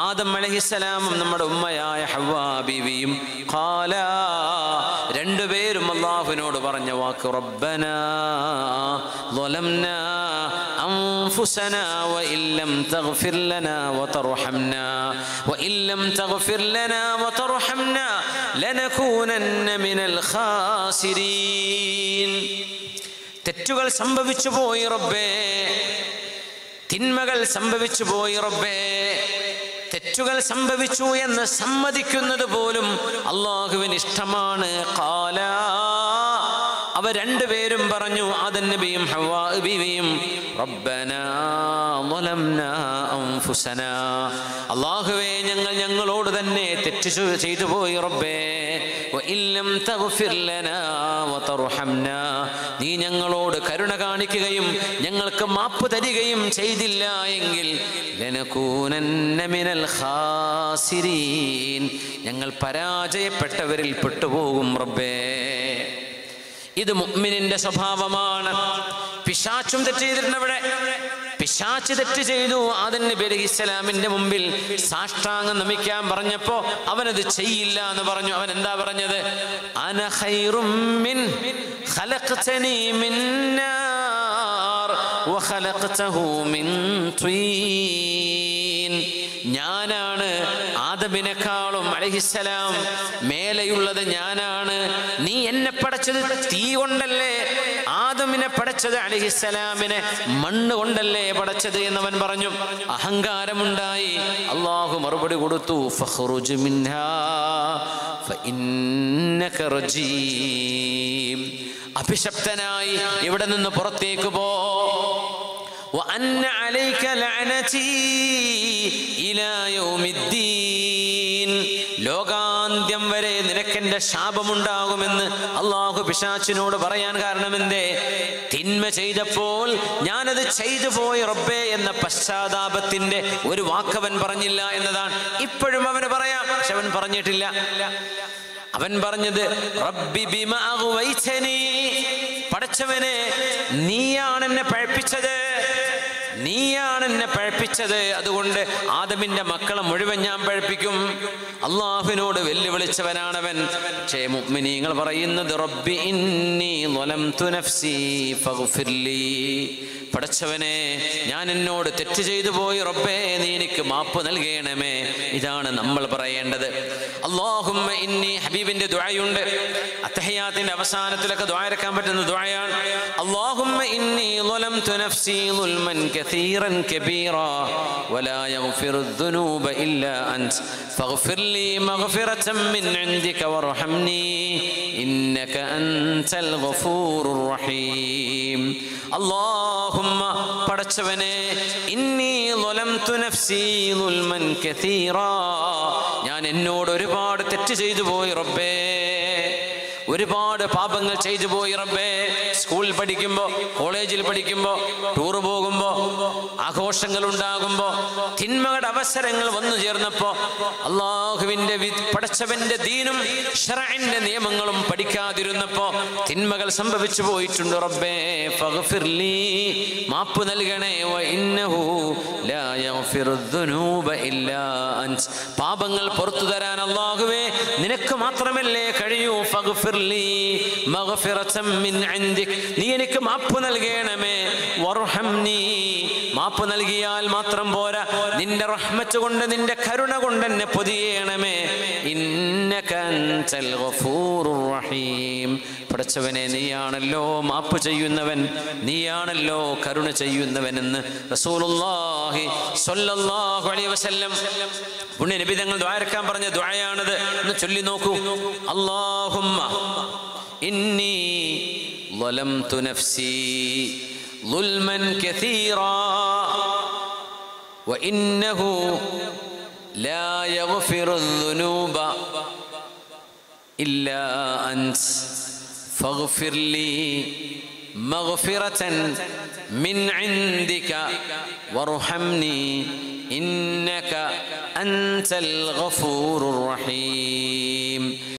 ആദം അലഹിസലാമും നമ്മുടെ ഉമ്മയായ ഹവ്വാ ബീവിയും ഖാല രണ്ടുപേരും അള്ളാഹുവിനോട് പറഞ്ഞ വാക്ക് റബ്ബന ظلمنا أنفسنا وإن لم تغفر لنا وترحمنا وإن لم تغفر لنا وترحمنا لنكونن من الخاسرين തെറ്റുകൾ സംഭവിച്ചു പോയി റബ്ബേ തിന്മകൾ സംഭവിച്ചു പോയി റബ്ബേ തെറ്റുകൾ സംഭവിച്ചു എന്ന് സമ്മതിക്കുന്നത് പോലും അള്ളാഹുവിന് ഇഷ്ടമാണ് കാല അവ രണ്ടുപേരും പറഞ്ഞു ആദൻ നബിയും ഹവ്വാ ബീവിയും റബ്ബനാ ظلمنا أنفسنا അള്ളാഹുവേ ഞങ്ങൾ ഞങ്ങളോട് തന്നെ തെറ്റ് ചെ- ചെയ്തു പോയി റബ്ബേ وإن لم تغفر لنا وترحمنا നീ ഞങ്ങളോട് കരുണ കാണിക്കുകയും ഞങ്ങൾക്ക് മാപ്പ് തരികയും ചെയ്തില്ല എങ്കിൽ ലനകൂനന്ന മിനൽ ഖാസിരീൻ ഞങ്ങൾ പരാജയപ്പെട്ടവരിൽ പെട്ടുപോകും റബ്ബേ ഇത് മുഅ്മിനിന്റെ സ്വഭാവമാണ് പിശാച്ചും തെറ്റ് ചെയ്തിട്ടുണ്ട് അവിടെ പിശാച്ച് തെറ്റ് ചെയ്തു ആദൻ നബി അലൈഹി ഇസ്ലാമിന്റെ മുമ്പിൽ സാഷ്ടാംഗം നമിക്കാൻ പറഞ്ഞപ്പോ അവനത് ചെയ്യില്ല എന്ന് പറഞ്ഞു അവൻ എന്താ പറഞ്ഞത് അന ഖൈറും മിൻ ഖലഖ്തനി മിൻ നാർ വഖലഖ്തഹു മിൻ തീൻ ഞാനാണ് ആദമിനെക്കാളും അലഹിസലാം മേലെയുള്ളത് ഞാനാണ് നീ എന്നെ പടച്ചത് തീ കൊണ്ടല്ലേ ആദമിനെ പടച്ചത് അലഹിസലാമിനെ മണ്ണ് കൊണ്ടല്ലേ പടച്ചത് എന്നവൻ പറഞ്ഞു അഹങ്കാരമുണ്ടായി അള്ളാഹു മറുപടി കൊടുത്തു ഫഖ്റുജ് മിൻഹാ ഫഇന്നക റജീം അഭിശപ്തനായി ഇവിടെ നിന്ന് പുറത്തേക്ക് പോ وأن عليك لعنتي إلى يوم الدين ലോകാന്ത്യം വരെ നിനക്കെന്റെ ശാപമുണ്ടാകുമെന്ന് അള്ളാഹു പിശാച്ചിനോട് പറയാൻ കാരണം എന്തേ തിന്മ ചെയ്തപ്പോൾ ഞാനത് ചെയ്തു പോയി റബ്ബേ എന്ന പശ്ചാത്താപത്തിന്റെ ഒരു വാക്കവൻ പറഞ്ഞില്ല എന്നതാണ് ഇപ്പോഴും അവന് പറയാം പക്ഷെ അവൻ പറഞ്ഞിട്ടില്ല അവൻ പറഞ്ഞത് റബ്ബി ബിമ അഗ്വൈതനീ. പടച്ചവനെ നീയാണ് എന്നെ പഴപ്പിച്ചത് നീയാണ് എന്നെ പഴപ്പിച്ചത് അതുകൊണ്ട് ആദമിന്റെ മക്കളെ മുഴുവൻ ഞാൻ പഴപ്പിക്കും അള്ളാഹുവിനോട് വെല്ലുവിളിച്ചവനാണവൻ പക്ഷേ മുഅ്മിനീങ്ങൾ പറയുന്നത് റബ്ബി ഇന്നി ളലംതു നഫ്സി ഫഗ്ഫിർ ലീ പടച്ചവനെ ഞാൻ എന്നോട് തെറ്റ് ചെയ്തു പോയി റബ്ബേ നീ എനിക്ക് മാപ്പ് നൽകണമേ ഇതാണ് നമ്മൾ പറയേണ്ടത് അള്ളാഹുമ്മ ഇന്നി ഹബീബിന്റെ ദുആയുണ്ട് അത്തഹയാത്തിന്റെ അവസാനത്തിലൊക്കെ ദ്വാരക്കാൻ പറ്റുന്ന ദ്വായാണ് അള്ളാഹുമ്മ ഇന്നി ظلمت نفسي ظلما كثيرا كبيرا ولا يغفر الذنوب إلا أنت فاغفر لي مغفرة من عندك وارحمني إنك أنت الغفور الرحيم اللهم പടച്ചവനെ ഇന്നി ظلمت نفسي ظلما كثيرا ഞാൻ എന്നോട് ഒരുപാട് തെറ്റ് ചെയ്തു പോയി റബ്ബേ ഒരുപാട് പാപങ്ങൾ ചെയ്തു പോയി റബ്ബേ സ്കൂളിൽ പഠിക്കുമ്പോ കോളേജിൽ പഠിക്കുമ്പോ ടൂർ പോകുമ്പോ ആഘോഷങ്ങൾ ഉണ്ടാകുമ്പോ തിന്മകളുടെ അവസരങ്ങൾ വന്നു ചേർന്നപ്പോ അള്ളാഹുവിന്റെ വി- പടച്ചവന്റെ ദീനും ഷറഇന്റെ നിയമങ്ങളും പഠിക്കാതിരുന്നപ്പോ തിന്മകൾ സംഭവിച്ചു പോയിട്ടുണ്ട് റബ്ബേ ഫഗ്ഫിർ ലീ മാപ്പ് നൽകണേ വ ഇന്നഹു ലാ യഗ്ഫിറു ദുനൂബ ഇല്ലാ അൻത് പാപങ്ങൾ പുറത്തു തരാൻ അല്ലാഹുവേ നിനക്ക് മാത്രമല്ലേ കഴിയൂ ഫഗ്ഫിർ ലീ മഗ്ഫിറതൻ മിൻ ഇൻദിക് നീ എനിക്ക് മാപ്പ് നൽകണമേ വർഹംനി മാപ്പ് നൽകിയാൽ മാത്രം പോരാ നിന്റെ റഹ്മത്ത് കൊണ്ട് നിന്റെ കരുണ കൊണ്ട് എന്നെ പൊതിയണമേ ഇന്നക അൻതൽ ഗഫൂറുർ റഹീം പടച്ചവനെ നീയാണല്ലോ മാപ്പ് ചെയ്യുന്നവൻ നീയാണല്ലോ കരുണ ചെയ്യുന്നവനെന്ന് റസൂലുള്ളാഹി സ്വല്ലല്ലാഹു അലൈഹി വസല്ലം പുണ്യ നബി തങ്ങൾ ദ്വാരക്കാൻ പറഞ്ഞ ദ്വായാണിത് എന്ന് ചൊല്ലി നോക്കൂ അല്ലാഹുമ്മ ഇന്നി ظلمت نفسي ظلما كثيرا وإنه لا يغفر الذنوب إلا أنت فاغفر لي مغفرة من عندك وارحمني إنك أنت الغفور الرحيم